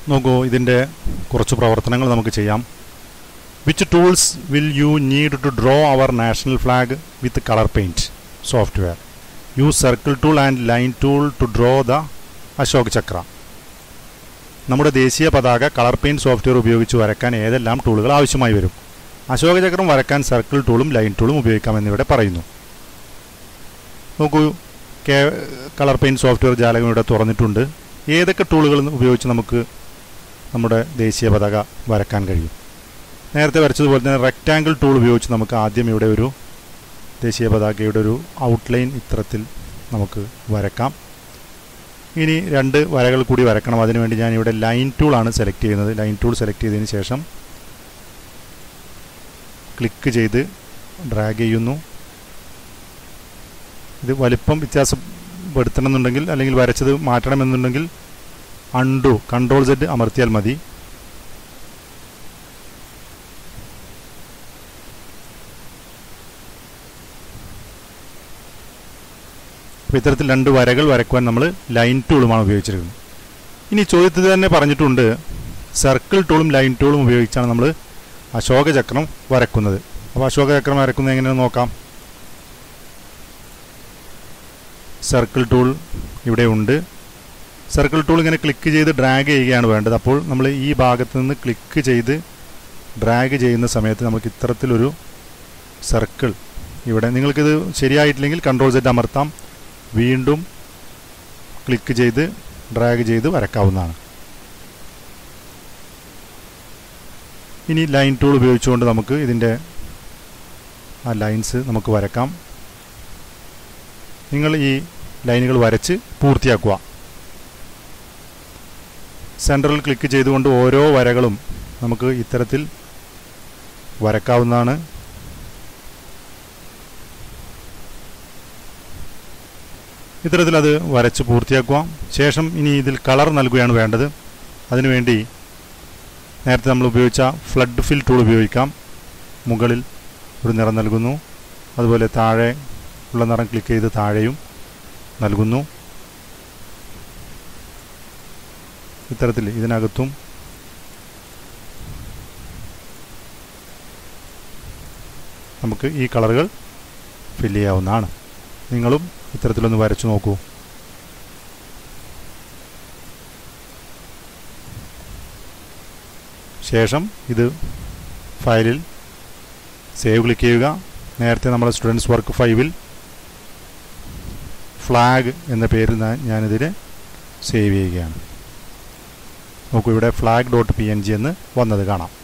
നോക്കൂ ഇതിൻ്റെ കുറച്ച് പ്രവർത്തനങ്ങൾ നമുക്ക് ചെയ്യാം which tools will you need to draw our national flag with colour paint software use circle tool and line tool to draw the Ashok Chakra നമ്മുടെ ദേശീയ പതാക കളർ പെയിൻറ്റ് സോഫ്റ്റ്വെയർ ഉപയോഗിച്ച് വരയ്ക്കാൻ ഏതെല്ലാം ടൂളുകൾ ആവശ്യമായി വരും അശോക ചക്രം വരയ്ക്കാൻ സർക്കിൾ ടൂളും ലൈൻ ടൂളും ഉപയോഗിക്കാമെന്നിവിടെ പറയുന്നു നോക്കൂ കെ കളർ പെയിൻറ്റ് സോഫ്റ്റ്വെയർ ജാലകം ഇവിടെ തുറന്നിട്ടുണ്ട് ഏതൊക്കെ ടൂളുകൾ ഉപയോഗിച്ച് നമുക്ക് നമ്മുടെ ദേശീയ പതാക വരക്കാൻ കഴിയും നേരത്തെ വരച്ചതുപോലെ തന്നെ റെക്റ്റാങ്കിൾ ടൂൾ ഉപയോഗിച്ച് നമുക്ക് ആദ്യം ഇവിടെ ഒരു ദേശീയ പതാകയുടെ ഒരു ഔട്ട്ലൈൻ ഇത്തരത്തിൽ നമുക്ക് വരക്കാം ഇനി രണ്ട് വരകൾ കൂടി വരക്കണം അതിനുവേണ്ടി ഞാൻ ഇവിടെ ലൈൻ ടൂളാണ് സെലക്ട് ചെയ്യുന്നത് ലൈൻ ടൂൾ സെലക്ട് ചെയ്തതിന് ശേഷം ക്ലിക്ക് ചെയ്ത് ഡ്രാഗ് ചെയ്യുന്നു ഇത് വലിപ്പം വ്യത്യാസപ്പെടുത്തണമെന്നുണ്ടെങ്കിൽ അല്ലെങ്കിൽ വരച്ചത് മാറ്റണമെന്നുണ്ടെങ്കിൽ അൺഡു കൺട്രോൾ സെറ്റ് അമർത്തിയാൽ മതി അപ്പോൾ ഇത്തരത്തിൽ രണ്ട് വരകൾ വരയ്ക്കുവാൻ നമ്മൾ ലൈൻ ടൂളുമാണ് ഉപയോഗിച്ചിരിക്കുന്നത് ഇനി ചോദ്യത്തിൽ തന്നെ പറഞ്ഞിട്ടുണ്ട് സർക്കിൾ ടൂളും ലൈൻ ടൂളും ഉപയോഗിച്ചാണ് നമ്മൾ അശോക ചക്രം വരക്കുന്നത് അപ്പോൾ അശോക ചക്രം വരക്കുന്നത് എങ്ങനെയാണെന്ന് നോക്കാം സർക്കിൾ ടൂൾ ഇവിടെ ഉണ്ട് സർക്കിൾ ടൂൾ ഇങ്ങനെ ക്ലിക്ക് ചെയ്ത് ഡ്രാഗ് ചെയ്യുകയാണ് വേണ്ടത് അപ്പോൾ നമ്മൾ ഈ ഭാഗത്ത് നിന്ന് ക്ലിക്ക് ചെയ്ത് ഡ്രാഗ് ചെയ്യുന്ന സമയത്ത് നമുക്ക് ഇത്തരത്തിലൊരു സർക്കിൾ ഇവിടെ നിങ്ങൾക്കിത് ശരിയായിട്ടില്ലെങ്കിൽ കൺട്രോൾ സെറ്റ് അമർത്താം വീണ്ടും ക്ലിക്ക് ചെയ്ത് ഡ്രാഗ് ചെയ്ത് വരക്കാവുന്നതാണ് ഇനി ലൈൻ ടൂൾ ഉപയോഗിച്ചുകൊണ്ട് നമുക്ക് ഇതിൻ്റെ ആ ലൈൻസ് നമുക്ക് വരക്കാം നിങ്ങൾ ഈ ലൈനുകൾ വരച്ച് പൂർത്തിയാക്കുക സെൻറ്ററിൽ ക്ലിക്ക് ചെയ്തുകൊണ്ട് ഓരോ വരകളും നമുക്ക് ഇത്തരത്തിൽ വരക്കാവുന്നതാണ് ഇത്തരത്തിൽ അത് വരച്ച് പൂർത്തിയാക്കുക ശേഷം ഇനി ഇതിൽ കളർ നൽകുകയാണ് വേണ്ടത് അതിനുവേണ്ടി നേരത്തെ നമ്മൾ ഉപയോഗിച്ച ഫ്ലഡ് ഫിൽ ടൂൾ ഉപയോഗിക്കാം മുകളിൽ ഒരു നിറം നൽകുന്നു അതുപോലെ താഴെ ഉള്ള നിറം ക്ലിക്ക് ചെയ്ത് താഴെയും നൽകുന്നു ഇത്തരത്തിൽ ഇതിനകത്തും നമുക്ക് ഈ കളറുകൾ ഫില്ല് ചെയ്യാവുന്നതാണ് നിങ്ങളും ഇത്തരത്തിലൊന്ന് വരച്ചു നോക്കൂ ശേഷം ഇത് ഫയലിൽ സേവ് ക്ലിക്ക് ചെയ്യുക നേരത്തെ നമ്മുടെ സ്റ്റുഡൻസ് വർക്ക് ഫൈവിൽ ഫ്ലാഗ് എന്ന പേരിൽ ഞാനിതിനെ സേവ് ചെയ്യുകയാണ് നോക്കൂ ഇവിടെ flag dot P N G എന്ന് വന്നത് കാണാം